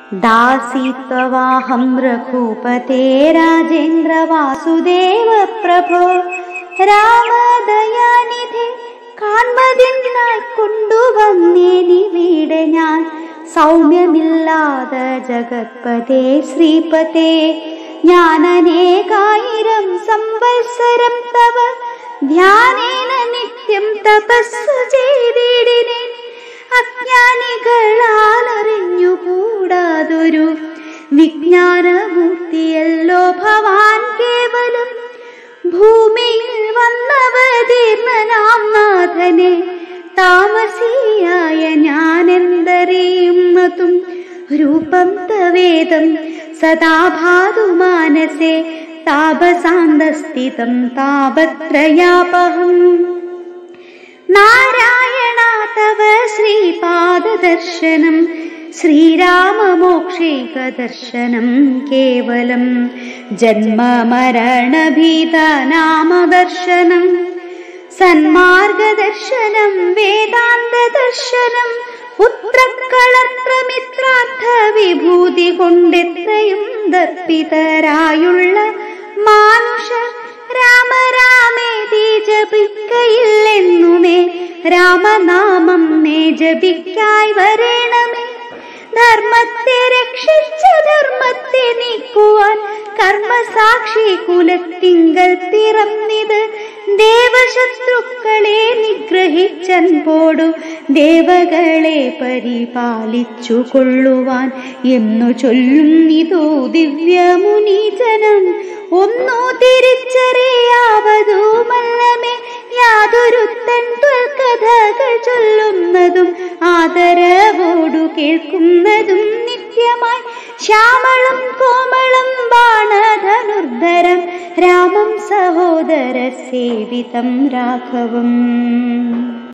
दासीत्ववाहं रघुपते राजेन्द्र वासुदेव प्रभो രാമദയാനിധി കാൺമതിനായി കൊണ്ടുവന്നേനിവിടെ ഞാൻ സൗമ്യമില്ലാത ജഗത്പതേ ശ്രീപതേ ഞാൻ അനേകായിരം സംവത്സരം തവ ധ്യാനേന നിത്യം തപസ്സു ചെയ്തിടിനെ അജ്ഞാനികളാൽ അറിഞ്ഞുകൂടാതൊരു വിജ്ഞാനമൂർത്തിയല്ലോ ഭവാൻ കേവലം ഭൂമിയിൽ വന്നവതീർന്ന നാം നാഥനെ താമസിയായ ഞാനെന്തറിയുന്നതും രൂപം തവേദം സദാ ഭാതു മാനസേ താപസാന്തസ്ഥിതം താപത്രയാപഹം നാരായണ തവ ശ്രീപാദദർശനം ശ്രീരാമമോക്ഷൈകദർശനം കേവലം ജന്മമരണഭീതനാമദർശനം സന്മാർഗദർശനം വേദാന്തദർശനം പുത്രക്കളത്രമിത്രാർത്ഥ വിഭൂതി കൊണ്ടെത്രയും ദർപ്പിതരായുള്ള മാനുഷ രാമ രാമേതി ജപിക്കയില്ലെന്നുമേ രാമനാമം നേ ജപിക്കായി വരേണമേ ധർമ്മത്തെ രക്ഷിച്ച ധർമ്മത്തെ നീക്കുവാൻ കർമ്മസാക്ഷി കുലത്തിങ്കൽ പിറന്നിത് ദേവശത്രുക്കളെ നിഗ്രഹിച്ചൻ പോടു ദേവകളെ പരിപാലിച്ചു കൊള്ളുവാൻ എന്നു ചൊല്ലുന്നിതോ ദിവ്യമുനീജനം ഒന്നു തിരിച്ചറിയാവതുമല്ലമേ യാതൊരുത്തൻ കഥകൾ ചൊല്ലുന്നതും ആദരവോടു കേൾക്കുന്നതും നിത്യമായി ശ്യാമളം കോമളം ബാണധനുർധരം രാമം സഹോദര സേവിതം രാഘവം